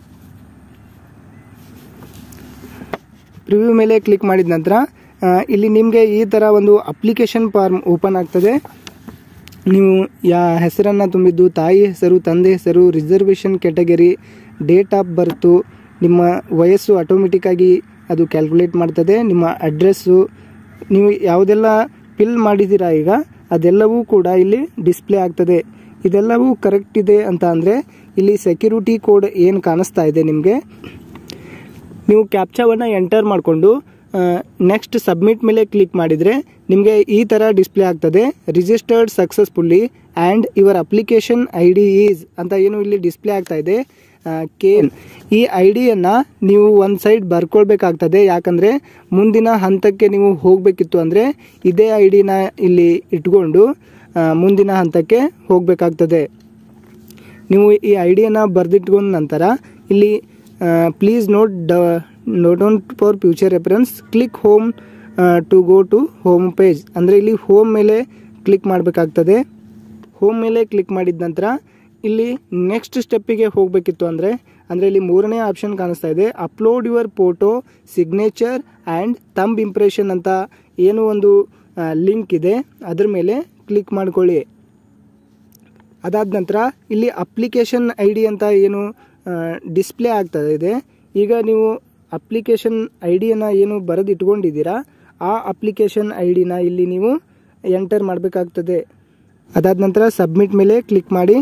ಪ್ರಿವ್ಯೂ ಮೇಲೆ ಕ್ಲಿಕ್ ಮಾಡಿದ ನಂತರ ಆ, ಇಲ್ಲಿ ನಿಮಗೆ ಈ ಥರ ಒಂದು ಅಪ್ಲಿಕೇಶನ್ ಫಾರ್ಮ್ ಓಪನ್ ಆಗ್ತದೆ ನೀವು ಯಾ ಹೆಸರನ್ನು ತುಂಬಿದ್ದು ತಾಯಿ ಹೆಸರು ತಂದೆ ಹೆಸರು reservation category date of birth ನಿಮ್ಮ ವಯಸ್ಸು ಆಟೋಮೆಟಿಕ್ಕಾಗಿ ಅದು ಕ್ಯಾಲ್ಕುಲೇಟ್ ಮಾಡ್ತದೆ ನಿಮ್ಮ ಅಡ್ರೆಸ್ಸು ನೀವು ಯಾವುದೆಲ್ಲ ಫಿಲ್ ಮಾಡಿದ್ದೀರಾ ಈಗ ಅದೆಲ್ಲವೂ ಕೂಡ ಇಲ್ಲಿ ಡಿಸ್ಪ್ಲೇ ಆಗ್ತದೆ ಇದೆಲ್ಲವೂ ಕರೆಕ್ಟ್ ಇದೆ ಅಂತ ಅಂದರೆ ಇಲ್ಲಿ ಸೆಕ್ಯೂರಿಟಿ ಕೋಡ್ ಏನು ಕಾಣಿಸ್ತಾ ಇದೆ ನಿಮಗೆ ನೀವು ಕ್ಯಾಪ್ಚಾವನ್ನು ಎಂಟರ್ ಮಾಡಿಕೊಂಡು ನೆಕ್ಸ್ಟ್ ಸಬ್ಮಿಟ್ ಮೇಲೆ ಕ್ಲಿಕ್ ಮಾಡಿದರೆ ನಿಮಗೆ ಈ ಥರ ಡಿಸ್ಪ್ಲೇ ಆಗ್ತದೆ registered successfully and your application I D is ಅಂತ ಏನು ಇಲ್ಲಿ ಡಿಸ್ಪ್ಲೇ ಆಗ್ತಾ ಇದೆ ಕೆ ಈ ಐ ಡಿಯನ್ನು ನೀವು ಒಂದು ಸೈಡ್ ಬರ್ಕೊಳ್ಬೇಕಾಗ್ತದೆ ಯಾಕಂದರೆ ಮುಂದಿನ ಹಂತಕ್ಕೆ ನೀವು ಹೋಗಬೇಕಿತ್ತು ಅಂದರೆ ಇದೇ ಐ ಡಿನ ಇಲ್ಲಿ ಇಟ್ಕೊಂಡು ಆ, ಮುಂದಿನ ಹಂತಕ್ಕೆ ಹೋಗಬೇಕಾಗ್ತದೆ ನೀವು ಈ ಐ ಡಿಯನ್ನು ಬರೆದಿಟ್ಕೊಂಡ ನಂತರ ಇಲ್ಲಿ please note the note on for future reference click home to go to home page ಅಂದರೆ ಇಲ್ಲಿ ಹೋಮ್ ಮೇಲೆ ಕ್ಲಿಕ್ ಮಾಡಬೇಕಾಗ್ತದೆ ಹೋಮ್ ಮೇಲೆ ಕ್ಲಿಕ್ ಮಾಡಿದ ನಂತರ ಇಲ್ಲಿ ನೆಕ್ಸ್ಟ್ ಸ್ಟೆಪ್ಪಿಗೆ ಹೋಗಬೇಕಿತ್ತು ಅಂದರೆ ಅಂದರೆ ಇಲ್ಲಿ ಮೂರನೇ ಆಪ್ಷನ್ ಕಾಣಿಸ್ತಾ ಇದೆ upload your photo signature and thumb impression ಅಂತ ಏನು ಒಂದು ಲಿಂಕ್ ಇದೆ ಅದ್ರ ಮೇಲೆ ಕ್ಲಿಕ್ ಮಾಡ್ಕೊಳ್ಳಿ ಅದಾದ ನಂತರ ಇಲ್ಲಿ ಅಪ್ಲಿಕೇಶನ್ ಐ ಡಿ ಅಂತ ಏನು ಡಿಸ್ಪ್ಲೇ ಆಗ್ತಾ ಇದೆ ಈಗ ನೀವು ಅಪ್ಲಿಕೇಶನ್ ಐ ಡಿಯನ್ನು ಏನು ಬರೆದು ಇಟ್ಕೊಂಡಿದ್ದೀರಾ ಆ ಅಪ್ಲಿಕೇಶನ್ ಐ ಡಿನ ಇಲ್ಲಿ ನೀವು ಎಂಟರ್ ಮಾಡಬೇಕಾಗ್ತದೆ ಅದಾದ ನಂತರ ಸಬ್ಮಿಟ್ ಮೇಲೆ ಕ್ಲಿಕ್ ಮಾಡಿ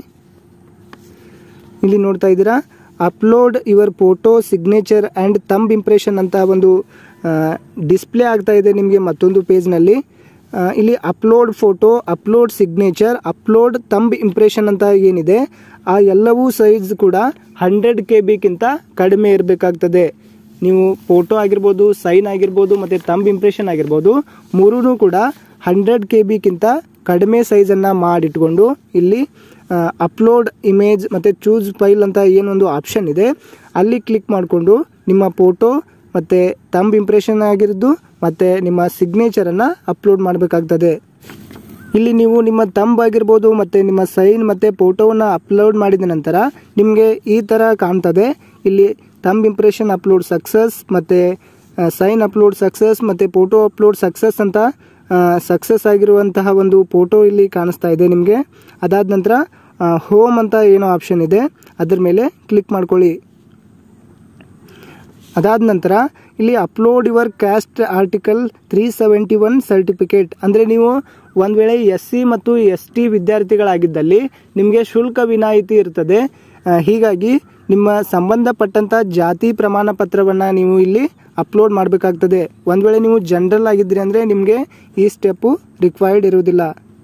ಇಲ್ಲಿ ನೋಡ್ತಾ ಇದ್ದೀರಾ upload your photo signature and thumb impression ಅಂತ ಒಂದು ಡಿಸ್ಪ್ಲೇ ಆಗ್ತಾ ಇದೆ ನಿಮಗೆ ಮತ್ತೊಂದು ಪೇಜ್ನಲ್ಲಿ ಆ, ಇಲ್ಲಿ upload photo upload signature upload thumb impression ಅಂತ ಏನಿದೆ ಆ ಎಲ್ಲವೂ ಸೈಜ್ ಕೂಡ ಹಂಡ್ರೆಡ್ ಕೆ ಬಿಗಿಂತ ಕಡಿಮೆ ಇರಬೇಕಾಗ್ತದೆ ನೀವು ಫೋಟೋ ಆಗಿರ್ಬೋದು ಸೈನ್ ಆಗಿರ್ಬೋದು ಮತ್ತು ತಂಬ್ ಇಂಪ್ರೆಷನ್ ಆಗಿರ್ಬೋದು ಮೂರೂ ಕೂಡ ಹಂಡ್ರೆಡ್ ಕೆ ಬಿಗಿಂತ ಕಡಿಮೆ ಸೈಜನ್ನು ಮಾಡಿಟ್ಕೊಂಡು ಇಲ್ಲಿ ಅಪ್ಲೋಡ್ ಇಮೇಜ್ ಮತ್ತು ಚೂಸ್ ಫೈಲ್ ಅಂತ ಏನೊಂದು ಆಪ್ಷನ್ ಇದೆ ಅಲ್ಲಿ ಕ್ಲಿಕ್ ಮಾಡಿಕೊಂಡು ನಿಮ್ಮ ಫೋಟೋ ಮತ್ತು ತಂಬ್ ಇಂಪ್ರೆಷನ್ ಆಗಿರೋದು ಮತ್ತು ನಿಮ್ಮ ಸಿಗ್ನೇಚರನ್ನು ಅಪ್ಲೋಡ್ ಮಾಡಬೇಕಾಗ್ತದೆ ಇಲ್ಲಿ ನೀವು ನಿಮ್ಮ ತಂಬ್ ಆಗಿರ್ಬೋದು ಮತ್ತು ನಿಮ್ಮ ಸೈನ್ ಮತ್ತು ಫೋಟೋವನ್ನು ಅಪ್ಲೋಡ್ ಮಾಡಿದ ನಂತರ ನಿಮಗೆ ಈ ಥರ ಕಾಣ್ತದೆ ಇಲ್ಲಿ ತಂಬ್ ಇಂಪ್ರೆಷನ್ ಅಪ್ಲೋಡ್ ಸಕ್ಸಸ್ ಮತ್ತು ಸೈನ್ ಅಪ್ಲೋಡ್ ಸಕ್ಸಸ್ ಮತ್ತು ಫೋಟೋ ಅಪ್ಲೋಡ್ ಸಕ್ಸಸ್ ಅಂತ ಸಕ್ಸಸ್ ಆಗಿರುವಂತಹ ಒಂದು ಫೋಟೋ ಇಲ್ಲಿ ಕಾಣಿಸ್ತಾ ಇದೆ ನಿಮಗೆ ಅದಾದ ನಂತರ ಹೋಮ್ ಅಂತ ಏನೋ ಆಪ್ಷನ್ ಇದೆ ಅದ್ರ ಮೇಲೆ ಕ್ಲಿಕ್ ಮಾಡ್ಕೊಳ್ಳಿ ಅದಾದ ನಂತರ ಇಲ್ಲಿ upload your caste article three seventy one certificate ಅಂದರೆ ನೀವು ಒಂದು ವೇಳೆ ಎಸ್ ಸಿ ಮತ್ತು ಎಸ್ ಟಿ ವಿದ್ಯಾರ್ಥಿಗಳಾಗಿದ್ದಲ್ಲಿ ನಿಮಗೆ ಶುಲ್ಕ ವಿನಾಯಿತಿ ಇರ್ತದೆ ಆ, ಹೀಗಾಗಿ ನಿಮ್ಮ ಸಂಬಂಧಪಟ್ಟಂಥ ಜಾತಿ ಪ್ರಮಾಣ ಪತ್ರವನ್ನು ನೀವು ಇಲ್ಲಿ ಅಪ್ಲೋಡ್ ಮಾಡಬೇಕಾಗ್ತದೆ ಒಂದು ವೇಳೆ ನೀವು ಜನರಲ್ ಆಗಿದ್ರಿ ಅಂದರೆ ನಿಮಗೆ ಈ ಸ್ಟೆಪ್ಪು ರಿಕ್ವೈರ್ಡ್ ಇರುವುದಿಲ್ಲ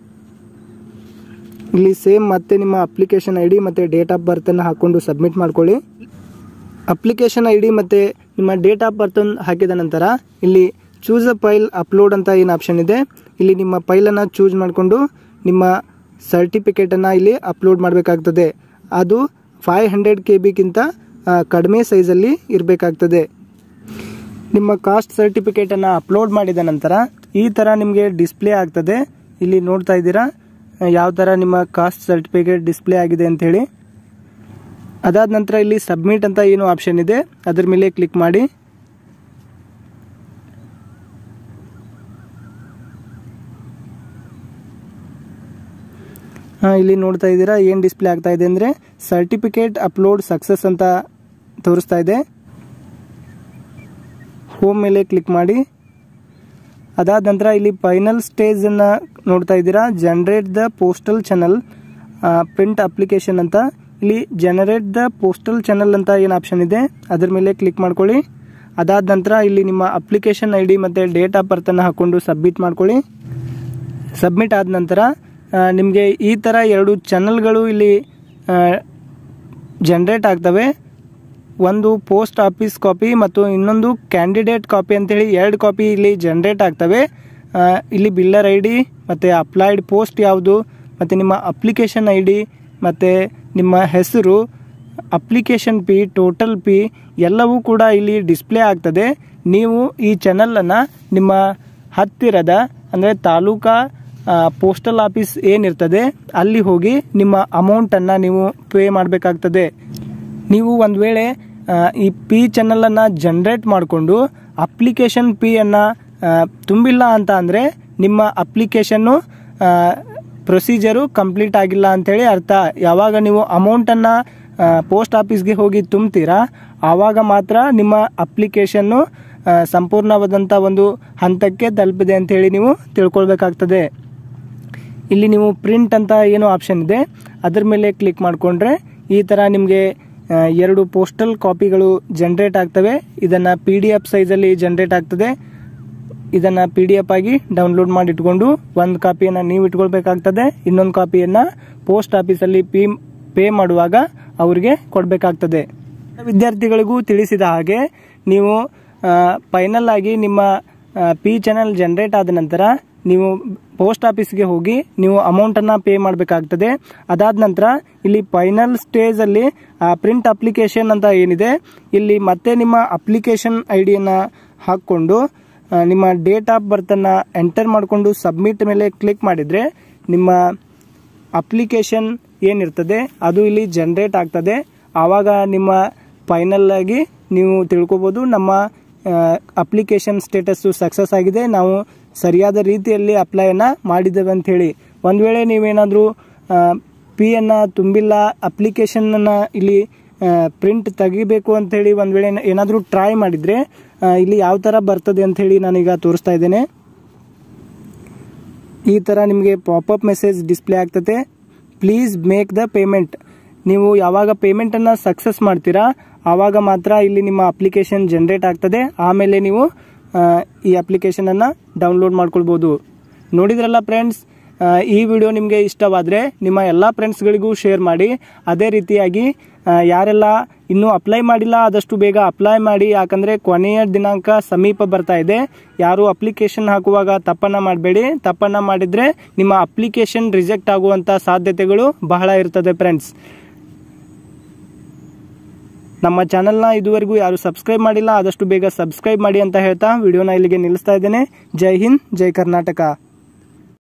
ಇಲ್ಲಿ ಸೇಮ್ ಮತ್ತೆ ನಿಮ್ಮ ಅಪ್ಲಿಕೇಶನ್ ಐ ಡಿ ಮತ್ತು ಡೇಟ್ ಆಫ್ ಬರ್ತನ್ನು ಹಾಕ್ಕೊಂಡು ಸಬ್ಮಿಟ್ ಮಾಡ್ಕೊಳ್ಳಿ ಅಪ್ಲಿಕೇಶನ್ ಐ ಡಿ ಮತ್ತು ನಿಮ್ಮ ಡೇಟ್ ಆಫ್ ಬರ್ತ್ ಹಾಕಿದ ನಂತರ ಇಲ್ಲಿ ಚೂಸ್ ಅ ಫೈಲ್ ಅಪ್ಲೋಡ್ ಅಂತ ಏನು ಆಪ್ಷನ್ ಇದೆ ಇಲ್ಲಿ ನಿಮ್ಮ ಫೈಲನ್ನು ಚೂಸ್ ಮಾಡಿಕೊಂಡು ನಿಮ್ಮ ಸರ್ಟಿಫಿಕೇಟನ್ನು ಇಲ್ಲಿ ಅಪ್ಲೋಡ್ ಮಾಡಬೇಕಾಗ್ತದೆ ಅದು ಫೈವ್ ಹಂಡ್ರೆಡ್ ಕೆ ಬಿಗಿಂತ ಕಡಿಮೆ ಸೈಜಲ್ಲಿ ಇರಬೇಕಾಗ್ತದೆ ನಿಮ್ಮ ಕಾಸ್ಟ್ ಸರ್ಟಿಫಿಕೇಟನ್ನು ಅಪ್ಲೋಡ್ ಮಾಡಿದ ನಂತರ ಈ ಥರ ನಿಮಗೆ ಡಿಸ್ಪ್ಲೇ ಆಗ್ತದೆ ಇಲ್ಲಿ ನೋಡ್ತಾ ಇದ್ದೀರಾ ಯಾವ ಥರ ನಿಮ್ಮ ಕಾಸ್ಟ್ ಸರ್ಟಿಫಿಕೇಟ್ ಡಿಸ್ಪ್ಲೇ ಆಗಿದೆ ಅಂತ ಹೇಳಿ ಅದಾದ ನಂತರ ಇಲ್ಲಿ ಸಬ್ಮಿಟ್ ಅಂತ ಏನು ಆಪ್ಷನ್ ಇದೆ ಅದ್ರ ಮೇಲೆ ಕ್ಲಿಕ್ ಮಾಡಿ ಹಾ, ಇಲ್ಲಿ ನೋಡ್ತಾ ಇದ್ದೀರಾ ಏನು ಡಿಸ್ಪ್ಲೇ ಆಗ್ತಾ ಇದೆ ಅಂದರೆ ಸರ್ಟಿಫಿಕೇಟ್ ಅಪ್ಲೋಡ್ ಸಕ್ಸಸ್ ಅಂತ ತೋರಿಸ್ತಾ ಇದೆ ಹೋಮ್ ಮೇಲೆ ಕ್ಲಿಕ್ ಮಾಡಿ ಅದಾದ ನಂತರ ಇಲ್ಲಿ ಫೈನಲ್ ಸ್ಟೇಜನ್ನು ನೋಡ್ತಾ ಇದ್ದೀರಾ generate the postal channel print application ಅಂತ ಇಲ್ಲಿ ಜನರೇಟ್ ದ ಪೋಸ್ಟಲ್ ಚಾನಲ್ ಅಂತ ಏನು ಆಪ್ಷನ್ ಇದೆ ಅದ್ರ ಮೇಲೆ ಕ್ಲಿಕ್ ಮಾಡ್ಕೊಳ್ಳಿ ಅದಾದ ನಂತರ ಇಲ್ಲಿ ನಿಮ್ಮ ಅಪ್ಲಿಕೇಶನ್ ಐ ಡಿ ಮತ್ತು ಡೇಟ್ ಆಫ್ ಬರ್ತನ್ನು ಹಾಕ್ಕೊಂಡು ಸಬ್ಮಿಟ್ ಮಾಡ್ಕೊಳ್ಳಿ ಸಬ್ಮಿಟ್ ಆದ ನಂತರ ನಿಮಗೆ ಈ ಥರ ಎರಡು ಚಾನಲ್ಗಳು ಇಲ್ಲಿ ಜನ್ರೇಟ್ ಆಗ್ತವೆ ಒಂದು ಪೋಸ್ಟ್ ಆಫೀಸ್ ಕಾಪಿ ಮತ್ತು ಇನ್ನೊಂದು ಕ್ಯಾಂಡಿಡೇಟ್ ಕಾಪಿ ಅಂತೇಳಿ ಎರಡು ಕಾಪಿ ಇಲ್ಲಿ ಜನ್ರೇಟ್ ಆಗ್ತವೆ ಆ, ಇಲ್ಲಿ ಬಿಲ್ಲರ್ ಐ ಡಿ ಮತ್ತು ಅಪ್ಲೈಡ್ ಪೋಸ್ಟ್ ಯಾವುದು ಮತ್ತು ನಿಮ್ಮ ಅಪ್ಲಿಕೇಶನ್ ಐ ಡಿ ಮತ್ತು ನಿಮ್ಮ ಹೆಸರು ಅಪ್ಲಿಕೇಶನ್ ಫೀ ಟೋಟಲ್ ಫೀ ಎಲ್ಲವೂ ಕೂಡ ಇಲ್ಲಿ ಡಿಸ್ಪ್ಲೇ ಆಗ್ತದೆ ನೀವು ಈ ಚಾನಲನ್ನು ನಿಮ್ಮ ಹತ್ತಿರದ ಅಂದರೆ ತಾಲೂಕಾ ಪೋಸ್ಟಲ್ ಆಫೀಸ್ ಏನಿರ್ತದೆ ಅಲ್ಲಿ ಹೋಗಿ ನಿಮ್ಮ ಅಮೌಂಟನ್ನು ನೀವು ಪೇ ಮಾಡಬೇಕಾಗ್ತದೆ ನೀವು ಒಂದು ವೇಳೆ ಆ, ಈ ಪಿ ಚಾನಲನ್ನು ಜನ್ರೇಟ್ ಮಾಡಿಕೊಂಡು ಅಪ್ಲಿಕೇಶನ್ ಫೀಯನ್ನು ತುಂಬಿಲ್ಲ ಅಂತ ಅಂದರೆ ನಿಮ್ಮ ಅಪ್ಲಿಕೇಶನ್ನು ಪ್ರೊಸೀಜರು ಕಂಪ್ಲೀಟ್ ಆಗಿಲ್ಲ ಅಂಥೇಳಿ ಅರ್ಥ ಯಾವಾಗ ನೀವು ಅಮೌಂಟನ್ನು ಪೋಸ್ಟ್ ಆಫೀಸ್ಗೆ ಹೋಗಿ ತುಂಬ್ತೀರಾ ಆವಾಗ ಮಾತ್ರ ನಿಮ್ಮ ಅಪ್ಲಿಕೇಶನ್ನು ಆ, ಸಂಪೂರ್ಣವಾದಂಥ ಒಂದು ಹಂತಕ್ಕೆ ತಲುಪಿದೆ ಅಂಥೇಳಿ ನೀವು ತಿಳ್ಕೊಳ್ಬೇಕಾಗ್ತದೆ ಇಲ್ಲಿ ನೀವು ಪ್ರಿಂಟ್ ಅಂತ ಏನೋ ಆಪ್ಷನ್ ಇದೆ ಅದ್ರ ಮೇಲೆ ಕ್ಲಿಕ್ ಮಾಡಿಕೊಂಡ್ರೆ ಈ ಥರ ನಿಮಗೆ ಆ, ಎರಡು ಪೋಸ್ಟಲ್ ಕಾಪಿಗಳು ಜನ್ರೇಟ್ ಆಗ್ತವೆ ಇದನ್ನು ಪಿ ಡಿ ಎಫ್ ಸೈಜಲ್ಲಿ ಜನ್ರೇಟ್ ಆಗ್ತದೆ ಇದನ್ನು ಪಿ ಡಿ ಎಫ್ ಆಗಿ ಡೌನ್ಲೋಡ್ ಮಾಡಿ ಇಟ್ಕೊಂಡು ಒಂದು ಕಾಪಿಯನ್ನು ನೀವು ಇಟ್ಕೊಳ್ಬೇಕಾಗ್ತದೆ ಇನ್ನೊಂದು ಕಾಪಿಯನ್ನು ಪೋಸ್ಟ್ ಆಫೀಸಲ್ಲಿ ಪಿ ಪೇ ಮಾಡುವಾಗ ಅವರಿಗೆ ಕೊಡಬೇಕಾಗ್ತದೆ ವಿದ್ಯಾರ್ಥಿಗಳಿಗೂ ತಿಳಿಸಿದ ಹಾಗೆ ನೀವು ಫೈನಲ್ ಆಗಿ ನಿಮ್ಮ ಪಿ ಚಾನಲ್ ಜನ್ರೇಟ್ ಆದ ನಂತರ ನೀವು ಪೋಸ್ಟ್ ಆಫೀಸ್ಗೆ ಹೋಗಿ ನೀವು ಅಮೌಂಟನ್ನು ಪೇ ಮಾಡಬೇಕಾಗ್ತದೆ ಅದಾದ ನಂತರ ಇಲ್ಲಿ ಫೈನಲ್ ಸ್ಟೇಜಲ್ಲಿ ಪ್ರಿಂಟ್ ಅಪ್ಲಿಕೇಶನ್ ಅಂತ ಏನಿದೆ ಇಲ್ಲಿ ಮತ್ತೆ ನಿಮ್ಮ ಅಪ್ಲಿಕೇಶನ್ ಐ ಡಿಯನ್ನು ಹಾಕ್ಕೊಂಡು ಆ, ನಿಮ್ಮ ಡೇಟ್ ಆಫ್ ಬರ್ತನ್ನು ಎಂಟರ್ ಮಾಡಿಕೊಂಡು ಸಬ್ಮಿಟ್ ಮೇಲೆ ಕ್ಲಿಕ್ ಮಾಡಿದರೆ ನಿಮ್ಮ ಅಪ್ಲಿಕೇಶನ್ ಏನಿರ್ತದೆ ಅದು ಇಲ್ಲಿ ಜನ್ರೇಟ್ ಆಗ್ತದೆ ಆವಾಗ ನಿಮ್ಮ ಫೈನಲ್ ಆಗಿ ನೀವು ತಿಳ್ಕೊಬೋದು ನಮ್ಮ ಅಪ್ಲಿಕೇಶನ್ ಸ್ಟೇಟಸ್ಸು ಸಕ್ಸಸ್ ಆಗಿದೆ ನಾವು ಸರಿಯಾದ ರೀತಿಯಲ್ಲಿ ಅಪ್ಲೈಯನ್ನು ಮಾಡಿದ್ದೇವೆ ಅಂತ ಹೇಳಿ ಒಂದು ವೇಳೆ ನೀವೇನಾದರೂ ಪಿಯನ್ನು ತುಂಬಿಲ್ಲ ಅಪ್ಲಿಕೇಶನನ್ನು ಇಲ್ಲಿ ಪ್ರಿಂಟ್ ತೆಗಿಬೇಕು ಅಂಥೇಳಿ ಒಂದು ವೇಳೆ ಏನಾದರೂ ಟ್ರೈ ಮಾಡಿದರೆ ಇಲ್ಲಿ ಯಾವ ಥರ ಬರ್ತದೆ ಅಂಥೇಳಿ ನಾನೀಗ ತೋರಿಸ್ತಾ ಇದ್ದೇನೆ ಈ ಥರ ನಿಮಗೆ ಪಾಪಪ್ ಮೆಸೇಜ್ ಡಿಸ್ಪ್ಲೇ ಆಗ್ತದೆ ಪ್ಲೀಸ್ ಮೇಕ್ ದ ಪೇಮೆಂಟ್ ನೀವು ಯಾವಾಗ ಪೇಮೆಂಟನ್ನು ಸಕ್ಸಸ್ ಮಾಡ್ತೀರಾ ಆವಾಗ ಮಾತ್ರ ಇಲ್ಲಿ ನಿಮ್ಮ ಅಪ್ಲಿಕೇಶನ್ ಜನ್ರೇಟ್ ಆಗ್ತದೆ ಆಮೇಲೆ ನೀವು ಆ, ಈ ಅಪ್ಲಿಕೇಶನನ್ನು ಡೌನ್ಲೋಡ್ ಮಾಡ್ಕೊಳ್ಬೋದು ನೋಡಿದ್ರಲ್ಲ ಫ್ರೆಂಡ್ಸ್ ಈ ವಿಡಿಯೋ ನಿಮಗೆ ಇಷ್ಟವಾದರೆ ನಿಮ್ಮ ಎಲ್ಲ ಫ್ರೆಂಡ್ಸ್ಗಳಿಗೂ ಶೇರ್ ಮಾಡಿ ಅದೇ ರೀತಿಯಾಗಿ ಆ, ಯಾರೆಲ್ಲ ಇನ್ನೂ ಅಪ್ಲೈ ಮಾಡಿಲ್ಲ ಆದಷ್ಟು ಬೇಗ ಅಪ್ಲೈ ಮಾಡಿ ಯಾಕಂದರೆ ಕೊನೆಯ ದಿನಾಂಕ ಸಮೀಪ ಬರ್ತಾ ಇದೆ ಯಾರು ಅಪ್ಲಿಕೇಶನ್ ಹಾಕುವಾಗ ತಪ್ಪನ್ನು ಮಾಡಬೇಡಿ ತಪ್ಪನ್ನು ಮಾಡಿದರೆ ನಿಮ್ಮ ಅಪ್ಲಿಕೇಶನ್ ರಿಜೆಕ್ಟ್ ಆಗುವಂಥ ಸಾಧ್ಯತೆಗಳು ಬಹಳ ಇರ್ತದೆ ಫ್ರೆಂಡ್ಸ್ ನಮ್ಮ ಚಾನಲ್ನ ಇದುವರೆಗೂ ಯಾರು ಸಬ್ಸ್ಕ್ರೈಬ್ ಮಾಡಿಲ್ಲ ಆದಷ್ಟು ಬೇಗ ಸಬ್ಸ್ಕ್ರೈಬ್ ಮಾಡಿ ಅಂತ ಹೇಳ್ತಾ ವಿಡಿಯೋನ ಇಲ್ಲಿಗೆ ನಿಲ್ಲಿಸ್ತಾ ಇದ್ದೇನೆ ಜೈ ಹಿಂದ್ ಜೈ ಕರ್ನಾಟಕ